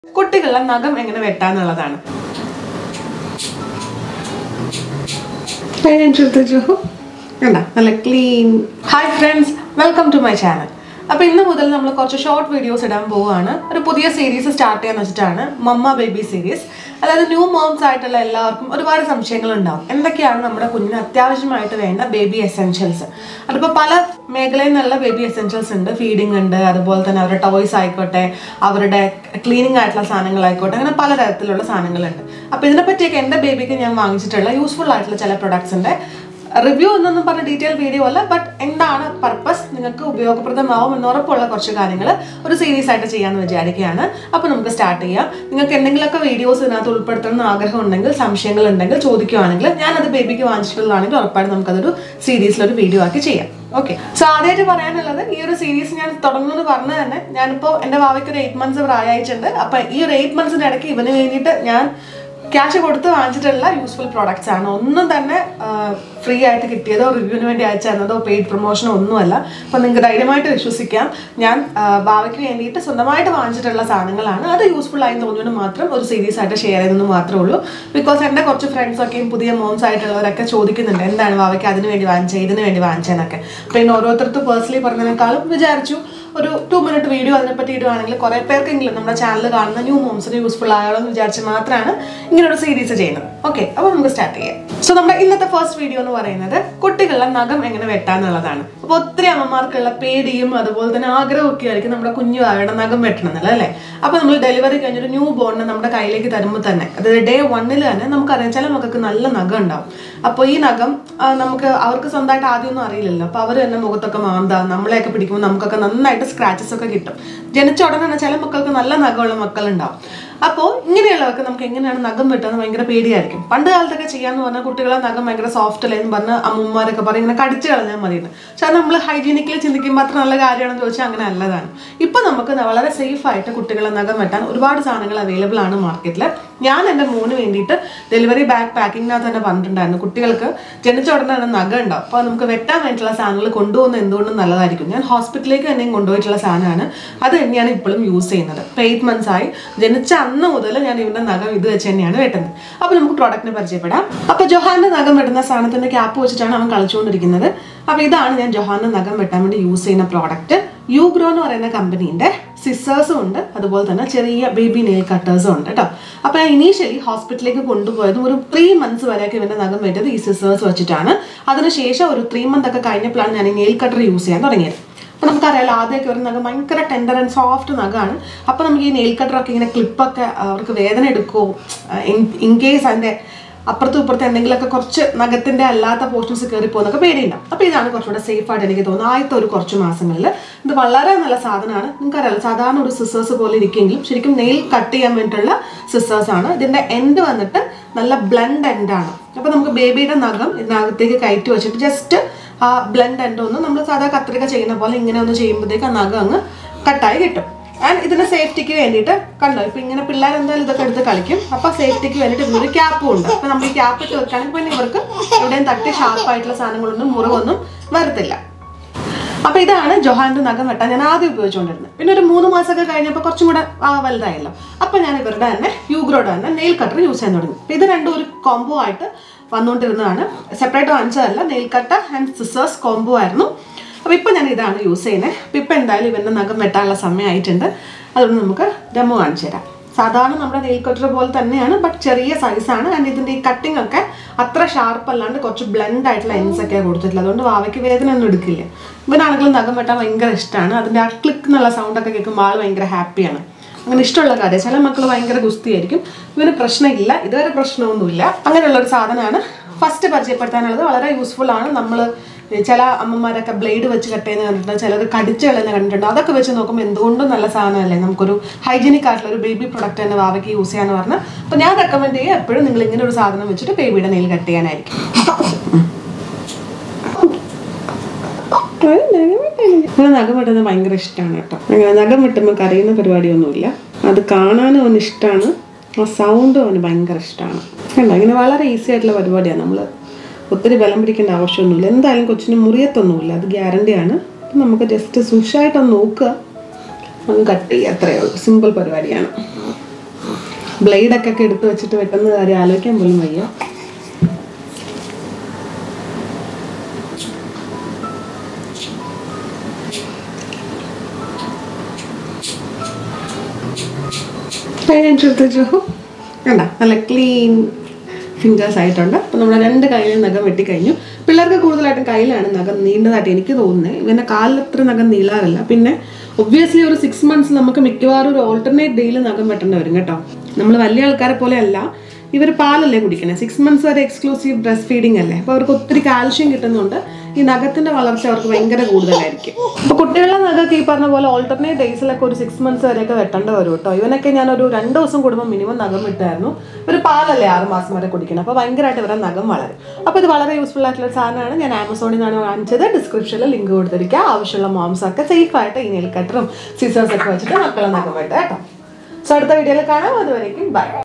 കുട്ടികളുടെ നഖം എങ്ങനെ വെട്ടാന്നുള്ളതാണ് കണ്ട നല്ല clean hi friends welcome to my channel അപ്പോൾ ഇന്ന് മുതൽ നമ്മൾ കുറച്ച് ഷോർട്ട് വീഡിയോസ് ഇടാൻ പോവുകയാണ് ഒരു പുതിയ സീരീസ് സ്റ്റാർട്ട് ചെയ്യാന്ന് വെച്ചിട്ടാണ് മമ്മ ബേബി സീരീസ് അതായത് ന്യൂ മോംസ് ആയിട്ടുള്ള എല്ലാവർക്കും ഒരുപാട് സംശയങ്ങൾ ഉണ്ടാവും എന്തൊക്കെയാണ് നമ്മുടെ കുഞ്ഞിന് അത്യാവശ്യമായിട്ട് വേണ്ട ബേബി എസെൻഷ്യൽസ് അതിപ്പോൾ പല മേഖലയിൽ നിന്നുള്ള ബേബി എസെൻഷ്യൽസ് ഉണ്ട് ഫീഡിംഗ് ഉണ്ട് അതുപോലെ തന്നെ അവരുടെ ടോയ്സ് ആയിക്കോട്ടെ അവരുടെ ക്ലീനിങ് ആയിട്ടുള്ള സാധനങ്ങളായിക്കോട്ടെ അങ്ങനെ പലതരത്തിലുള്ള സാധനങ്ങളുണ്ട് അപ്പോൾ ഇതിനെപ്പറ്റിയൊക്കെ എൻ്റെ ബേബിക്ക് ഞാൻ വാങ്ങിച്ചിട്ടുള്ള യൂസ്ഫുൾ ആയിട്ടുള്ള ചില പ്രൊഡക്ട്സിൻ്റെ റിവ്യൂ എന്നൊന്നും പറഞ്ഞ ഡീറ്റെയിൽ വീഡിയോ അല്ല ബട്ട് എന്താണ് പർപ്പസ് നിങ്ങൾക്ക് ഉപയോഗപ്രദമാവും എന്ന് ഉറപ്പുള്ള കുറച്ച് കാര്യങ്ങൾ ഒരു സീരീസ് ആയിട്ട് ചെയ്യാമെന്ന് വിചാരിക്കുകയാണ് അപ്പോൾ നമുക്ക് സ്റ്റാർട്ട് ചെയ്യാം നിങ്ങൾക്ക് എന്തെങ്കിലുമൊക്കെ വീഡിയോസ് ഇതിനകത്ത് ഉൾപ്പെടുത്തണം എന്ന് ആഗ്രഹം ഉണ്ടെങ്കിൽ സംശയങ്ങൾ ഉണ്ടെങ്കിൽ ചോദിക്കുകയാണെങ്കിൽ ഞാനത് ബേബിക്ക് വാങ്ങിച്ചിട്ടുള്ളതാണെങ്കിൽ ഉറപ്പായിട്ട് നമുക്കതൊരു സീരീസിലൊരു വീഡിയോ ആക്കി ചെയ്യാം ഓക്കെ സോ ആദ്യമായിട്ട് പറയാനുള്ളത് ഈ ഒരു സീരീസ് ഞാൻ തുടങ്ങുന്നത് പറഞ്ഞു തന്നെ ഞാനിപ്പോൾ എൻ്റെ ഭാവിക്ക് ഒരു എയ്റ്റ് മന്ത്സ് പ്രായമായിട്ടുണ്ട് അപ്പം ഈ ഒരു എയ്റ്റ് മന്ത്സിൻ്റെ ഇടയ്ക്ക് ഇവന് വേണ്ടിയിട്ട് ഞാൻ ക്യാഷ് കൊടുത്ത് വാങ്ങിച്ചിട്ടുള്ള യൂസ്ഫുൾ പ്രോഡക്റ്റ്സ് ആണ് ഒന്നും തന്നെ ഫ്രീ ആയിട്ട് കിട്ടിയതോ റിവ്യൂവിന് വേണ്ടി അയച്ചു തന്നതോ പെയ്ഡ് പ്രൊമോഷനോ ഒന്നുമല്ല അപ്പം നിങ്ങൾക്ക് ധൈര്യമായിട്ട് വിശ്വസിക്കാം ഞാൻ ആ, ഭാവിക്ക് വേണ്ടിയിട്ട് സ്വന്തമായിട്ട് വാങ്ങിച്ചിട്ടുള്ള സാധനങ്ങളാണ് അത് യൂസ്ഫുൾ ആയി തോന്നിയത് മാത്രം ഒരു സീരീസ് ആയിട്ട് ഷെയർ ചെയ്തെന്ന് മാത്രമേ ഉള്ളൂ ബിക്കോസ് എൻ്റെ കുറച്ച് ഫ്രണ്ട്സൊക്കെയും പുതിയ മോംസ് ആയിട്ടുള്ളവരൊക്കെ ചോദിക്കുന്നുണ്ട് എന്താണ് ഭാവിക്ക് അതിന് വേണ്ടി വാങ്ങിച്ചത് ഇതിന് വേണ്ടി വാങ്ങിച്ചതെന്നൊക്കെ പിന്നെ ഓരോരുത്തർക്ക് പേഴ്സണലി പറഞ്ഞതിനേക്കാളും വിചാരിച്ചു ഒരു ടു മിനിറ്റ് വീഡിയോ അതിനെപ്പറ്റി ഇടുവാണെങ്കിൽ കുറേ പേർക്കെങ്കിലും നമ്മുടെ ചാനൽ കാണുന്ന ന്യൂ മോംസിന് യൂസ്ഫുൾ ആയാലോ എന്ന് വിചാരിച്ച് മാത്രമാണ് ഇങ്ങനെ ഒരു സീരീസ് ചെയ്യുന്നത് ഓക്കെ അപ്പോൾ നമുക്ക് സ്റ്റാർട്ട് ചെയ്യാം സോ നമ്മുടെ ഇന്നത്തെ ഫസ്റ്റ് വീഡിയോ എന്ന് പറയുന്നത് കുട്ടികളുടെ നഖം എങ്ങനെ വെട്ടാന്നുള്ളതാണ് അപ്പോൾ ഒത്തിരി അമ്മമാർക്കുള്ള പേടിയും അതുപോലെ തന്നെ ആഗ്രഹമൊക്കെ ആയിരിക്കും നമ്മുടെ കുഞ്ഞു അവരുടെ നഖം വെട്ടണം എന്നല്ല അല്ലേ അപ്പോൾ നമ്മൾ ഡെലിവറി കഴിഞ്ഞൊരു ന്യൂ ബോണിനെ നമ്മുടെ കയ്യിലേക്ക് തരുമ്പോൾ തന്നെ അതായത് ഡേ വണ്ണിൽ തന്നെ നമുക്കറിയാം ചില മക്കൾക്ക് നല്ല നഖം ഉണ്ടാവും അപ്പോൾ ഈ നഖം ആ, നമുക്ക് അവർക്ക് സ്വന്തമായിട്ട് ആദ്യമൊന്നും അറിയില്ലല്ലോ അപ്പോൾ അവർ തന്നെ മുഖത്തൊക്കെ മാന്ത നമ്മളെയൊക്കെ പിടിക്കുമ്പോൾ നമുക്കൊക്കെ നന്നായിട്ട് സ്ക്രാച്ചസ് ഒക്കെ കിട്ടും ജനിച്ച ഉടനെ തന്നെ ചില മക്കൾക്ക് നല്ല നഖമുള്ള മക്കളുണ്ടാവും അപ്പോൾ ഇങ്ങനെയുള്ളവർക്ക് നമുക്ക് എങ്ങനെയാണ് നഖം വെട്ടുന്നത് ഭയങ്കര പേടിയായിരിക്കും പണ്ട് കാലത്തൊക്കെ ചെയ്യാന്ന് പറഞ്ഞാൽ കുട്ടികളെ നഖം ഭയങ്കര സോഫ്റ്റ് അല്ലേ എന്ന് പറഞ്ഞ് അമ്മമാരൊക്കെ പറയും ഇങ്ങനെ കടിച്ചു കളഞ്ഞാൽ മതി എന്ന് പക്ഷെ അത് നമ്മൾ ഹൈജീനിക്കലി ചിന്തിക്കുമ്പോൾ അത്ര നല്ല കാര്യമാണെന്ന് ചോദിച്ചാൽ അങ്ങനെ നല്ലതാണ് ഇപ്പം നമുക്ക് വളരെ സേഫ് ആയിട്ട് കുട്ടികളെ നഖം വെട്ടാൻ ഒരുപാട് സാധനങ്ങൾ അവൈലബിൾ ആണ് മാർക്കറ്റിൽ ഞാൻ എൻ്റെ മോന് വേണ്ടിയിട്ട് ഡെലിവറി ബാഗ് പാക്കിങ്ങിനകത്ത് തന്നെ പറഞ്ഞിട്ടുണ്ടായിരുന്നു കുട്ടികൾക്ക് ജനിച്ച ഉടനെ തന്നെ നഖം ഉണ്ടാവും അപ്പോൾ നമുക്ക് വെട്ടാൻ വേണ്ടിയിട്ടുള്ള സാധനങ്ങൾ കൊണ്ടുപോകുന്നത് എന്തുകൊണ്ടും നല്ലതായിരിക്കും ഞാൻ ഹോസ്പിറ്റലിലേക്ക് തന്നെയും കൊണ്ടുപോയിട്ടുള്ള സാധനമാണ് അത് തന്നെയാണ് ഇപ്പോഴും യൂസ് ചെയ്യുന്നത് ഇപ്പോൾ എയ്റ്റ് മന്ത്സ് ആയി ജനിച്ച അന്ന് മുതൽ ഞാൻ ഇവന്റെ നഖം ഇത് വെച്ച് തന്നെയാണ് വെട്ടുന്നത് അപ്പോൾ നമുക്ക് പ്രോഡക്റ്റിനെ പരിചയപ്പെടാം അപ്പോൾ ജൊഹാന്റെ നഖം വെട്ടുന്ന സാധനത്തിന്റെ ക്യാപ്പ് വെച്ചിട്ടാണ് അവൻ കളിച്ചുകൊണ്ടിരിക്കുന്നത് അപ്പോൾ ഇതാണ് ഞാൻ ജൊഹാന്റെ നഖം വെട്ടാൻ വേണ്ടി യൂസ് ചെയ്യുന്ന പ്രോഡക്റ്റ് യൂഗ്രോ എന്ന് പറയുന്ന കമ്പനീൻ്റെ സിസേഴ്സും ഉണ്ട് അതുപോലെ തന്നെ ചെറിയ ബേബി നെയിൽ കട്ടേഴ്സും ഉണ്ട് കേട്ടോ അപ്പോൾ ഞാൻ ഇനീഷ്യലി ഹോസ്പിറ്റലിലേക്ക് കൊണ്ടുപോയതും ഒരു ത്രീ മന്ത്സ് വരെയൊക്കെ ഇവൻ്റെ നഖം വെട്ടത് ഈ സിസേഴ്സ് വെച്ചിട്ടാണ് അതിനുശേഷം ഒരു ത്രീ മന്ത് ഒക്കെ കഴിഞ്ഞപ്പോഴാണ് ഞാൻ ഈ നെയിൽ കട്ടർ യൂസ് ചെയ്യാൻ തുടങ്ങിയത് അപ്പോൾ നമുക്കറിയാലോ ആദ്യമൊക്കെ ഒരു നഖം ഭയങ്കര ടെൻഡർ ആൻഡ് സോഫ്റ്റ് നഖമാണ് അപ്പോൾ നമുക്ക് ഈ നെയിൽ കട്ടറൊക്കെ ഇങ്ങനെ ക്ലിപ്പൊക്കെ അവർക്ക് വേദന എടുക്കുമോ ഇൻ കേസ് അതിൻ്റെ അപ്പുറത്തും ഇപ്പുറത്തും എന്തെങ്കിലുമൊക്കെ കുറച്ച് നഖത്തിന്റെ അല്ലാത്ത പോർഷൻസ് കയറി പോകുന്നൊക്കെ പേടിയുണ്ടാവും അപ്പോൾ ഇതാണ് കുറച്ചുകൂടെ സേഫ് ആയിട്ട് എനിക്ക് തോന്നുന്നത് ആദ്യത്തെ ഒരു കുറച്ച് മാസങ്ങളിൽ ഇത് വളരെ നല്ല സാധനമാണ് നിങ്ങൾക്കറിയാലോ സാധാരണ ഒരു സിസേഴ്സ് പോലെ ഇരിക്കുമെങ്കിലും ശരിക്കും നെയിൽ കട്ട് ചെയ്യാൻ വേണ്ടിയിട്ടുള്ള സിസേഴ്സ് ആണ് ഇതിന്റെ എൻഡ് വന്നിട്ട് നല്ല ബ്ലണ്ട് എൻഡാണ് അപ്പോൾ നമുക്ക് ബേബിയുടെ നഖം ഇതിനകത്തേക്ക് കയറ്റി വെച്ചിട്ട് ജസ്റ്റ് ആ ബ്ലണ്ട് എൻഡ് ഒന്ന് നമ്മൾ സാധാ കത്രിക ചെയ്യുന്ന പോലെ ഇങ്ങനെ ഒന്ന് ചെയ്യുമ്പോഴത്തേക്ക് ആ നഖം അങ്ങ് കട്ടായി കിട്ടും ആൻഡ് ഇതിന്റെ സേഫ്റ്റിക്ക് വേണ്ടിയിട്ട് കണ്ടോ ഇപ്പൊ ഇങ്ങനെ പിള്ളേർ എന്തായാലും ഇതൊക്കെ എടുത്ത് കളിക്കും അപ്പൊ സേഫ്റ്റിക്ക് വേണ്ടിയിട്ട് ഇതിനൊരു ക്യാപ്പും ഉണ്ട് അപ്പൊ നമ്മൾ ഈ ക്യാപ്പ് ഇട്ട് വെക്കുകയാണെങ്കിൽ പിന്നെ ഇവർക്ക് എവിടെയും തട്ടി ഷാർപ്പായിട്ടുള്ള സാധനങ്ങളൊന്നും മുറിവൊന്നും വരത്തില്ല അപ്പൊ ഇതാണ് ജൊഹാന്റെ നഖം വെട്ടാൻ ഞാൻ ആദ്യം ഉപയോഗിച്ചുകൊണ്ടിരുന്നത് പിന്നെ ഒരു മൂന്ന് മാസമൊക്കെ കഴിഞ്ഞപ്പോൾ കുറച്ചും കൂടെ ആ, വലുതായല്ലോ അപ്പൊ ഞാൻ ഇവരുടെ തന്നെ യൂഗ്രോയുടെ തന്നെ നെയിൽ കട്ടർ യൂസ് ചെയ്യാൻ തുടങ്ങി അപ്പൊ ഇത് രണ്ടും ഒരു കോംബോ ആയിട്ട് വന്നുകൊണ്ടിരുന്നതാണ് സെപ്പറേറ്റ് വാങ്ങിച്ചതല്ല nail cutter and scissors combo ആയിരുന്നു അപ്പോൾ ഇപ്പം ഞാൻ ഇതാണ് യൂസ് ചെയ്യുന്നത് അപ്പം ഇപ്പം എന്തായാലും ഇവൻ്റെ നഖം വെട്ടാനുള്ള സമയമായിട്ടുണ്ട് അതുകൊണ്ട് നമുക്ക് ഡെമോ കാണിച്ചു തരാം സാധാരണ നമ്മുടെ നെയിൽ കട്ടർ പോലെ തന്നെയാണ് ബട്ട് ചെറിയ സൈസാണ് ആൻഡ് ഇതിൻ്റെ ഈ കട്ടിംഗ് ഒക്കെ അത്ര ഷാർപ്പ് അല്ലാണ്ട് കുറച്ച് ബ്ലെൻഡ് ആയിട്ടുള്ള എൻസ് ഒക്കെ കൊടുത്തിട്ടില്ല അതുകൊണ്ട് വാവയ്ക്ക് വേദന ഒന്നും എടുക്കില്ല ഇവനാണെങ്കിലും നഖം വെട്ടാൻ ഭയങ്കര ഇഷ്ടമാണ് അതിൻ്റെ ആ ക്ലിക്ക് എന്നുള്ള സൗണ്ടൊക്കെ കേൾക്കുമ്പോൾ ആൾ ഭയങ്കര ഹാപ്പിയാണ് അങ്ങനെ ഇഷ്ടമുള്ള കാര്യം ചില മക്കൾ ഭയങ്കര ഗുസ്തിയായിരിക്കും ഇവന് പ്രശ്നമില്ല ഇതുവരെ പ്രശ്നമൊന്നുമില്ല അങ്ങനെയുള്ള ഒരു സാധനമാണ് ഫസ്റ്റ് പരിചയപ്പെടുത്താനുള്ളത് വളരെ യൂസ്ഫുൾ ആണ് നമ്മൾ ചില അമ്മമാരൊക്കെ ബ്ലേഡ് വെച്ച് കട്ട് ചെയ്യുന്ന കണ്ടിട്ടുണ്ട് ചിലർ കടിച്ച് കളയുന്ന കണ്ടിട്ടുണ്ട് അതൊക്കെ വെച്ച് നോക്കുമ്പോൾ എന്തുകൊണ്ടും നല്ല സാധനമല്ലേ നമുക്കൊരു ഹൈജീനിക് ആയിട്ടുള്ള ഒരു ബേബി പ്രൊഡക്റ്റ് തന്നെ വാവയ്ക്ക് യൂസ് ചെയ്യാന്ന് പറഞ്ഞാൽ അപ്പോൾ ഞാൻ റെക്കമെൻഡ് ചെയ്യുക എപ്പോഴും നിങ്ങൾ ഇങ്ങനെ ഒരു സാധനം വെച്ചിട്ട് ബേബിയുടെ നെയിൽ കട്ട് ചെയ്യാനായിരിക്കും അങ്ങനെ നഖം വെട്ടുന്നത് ഭയങ്കര ഇഷ്ടമാണ് കേട്ടോ അങ്ങനെ നഖം വെട്ടുമ്പോൾ കരയുന്ന പരിപാടിയൊന്നുമില്ല അത് കാണാനും അവന് ഇഷ്ടമാണ് ആ സൗണ്ടും അവന് ഭയങ്കര ഇഷ്ടമാണ് കണ്ടോ ഇങ്ങനെ വളരെ ഈസി ആയിട്ടുള്ള പരിപാടിയാണ് നമ്മൾ ഒത്തിരി ബലം പിടിക്കേണ്ട ആവശ്യമൊന്നുമില്ല എന്തായാലും കൊച്ചിന് മുറിയത്തൊന്നുമില്ല അത് ഗ്യാരണ്ടിയാണ് നമുക്ക് ജസ്റ്റ് സുഷായിട്ടൊന്ന് നോക്കുക അങ്ങ് കട്ട് ചെയ്യുക അത്രയേ ഉള്ളൂ സിമ്പിൾ പരിപാടിയാണ് ബ്ലേഡൊക്കെ ഒക്കെ എടുത്ത് വെച്ചിട്ട് വെട്ടുന്ന കാര്യം ആലോചിക്കാൻ പോലും വയ്യ അതിനനുസരിച്ച് കണ്ട നല്ല ക്ലീൻ ഫിംഗേഴ്സ് ആയിട്ടുണ്ട് അപ്പോൾ നമ്മുടെ രണ്ട് കയ്യിലും നഖം വെട്ടിക്കഴിഞ്ഞു പിള്ളേർക്ക് കൂടുതലായിട്ടും കയ്യിലാണ് നഖം നീണ്ടതായിട്ട് എനിക്ക് തോന്നുന്നത് ഇവൻ്റെ കാലിൽ അത്ര നഖം നീളാറില്ല പിന്നെ ഒബ്വിയസ്ലി ഒരു സിക്സ് മന്ത്സ് നമുക്ക് മിക്കവാറും ഒരു ഓൾട്ടർനേറ്റ് ഡേയിൽ നഖം വെട്ടേണ്ടി വരും കേട്ടോ നമ്മൾ വലിയ ആൾക്കാരെ പോലെ അല്ല ഇവർ പാലല്ലേ കുടിക്കണേ സിക്സ് മന്ത്സ് വരെ എക്സ്ക്ലൂസീവ് ബ്രസ്റ്റ് ഫീഡിംഗ് അല്ലേ അപ്പോൾ അവർക്ക് ഒത്തിരി കാൽഷ്യം കിട്ടുന്നുണ്ട് ഈ നഖത്തിന്റെ വളർച്ച അവർക്ക് ഭയങ്കര കൂടുതലായിരിക്കും അപ്പോൾ കുട്ടികളുടെ നഖമൊക്കെ ഈ പറഞ്ഞ പോലെ ഓൾട്ടർനേറ്റ് ഡേയ്സിലൊക്കെ ഒരു സിക്സ് മന്ത്സ് വരെയൊക്കെ വെട്ടേണ്ടി വരും കേട്ടോ ഇവനൊക്കെ ഞാൻ ഒരു രണ്ട് ദിവസം കൂടുമ്പോൾ മിനിമം നഖം വിട്ടായിരുന്നു ഒരു പാലല്ലേ ആറ് മാസം വരെ കുടിക്കണം അപ്പോൾ ഭയങ്കരമായിട്ട് ഇവരുടെ നഖം വളരും അപ്പോൾ ഇത് വളരെ യൂസ്ഫുൾ ആയിട്ടുള്ള ഒരു സാധനമാണ് ഞാൻ ആമസോണിൽ നിന്നാണ് വാങ്ങിച്ചത് ഡിസ്ക്രിപ്ഷനിൽ ലിങ്ക് കൊടുത്തിരിക്കുക ആവശ്യമുള്ള മോംസ് ഒക്കെ സേഫ് ആയിട്ട് ഈ നെയിൽ കട്ടറും സീസേഴ്സ് ഒക്കെ വെച്ചിട്ട് മക്കളെ നഖം വെട്ടുക കേട്ടോ സോ അടുത്ത വീഡിയോയിൽ കാണാം അതുവരേക്കും ബൈ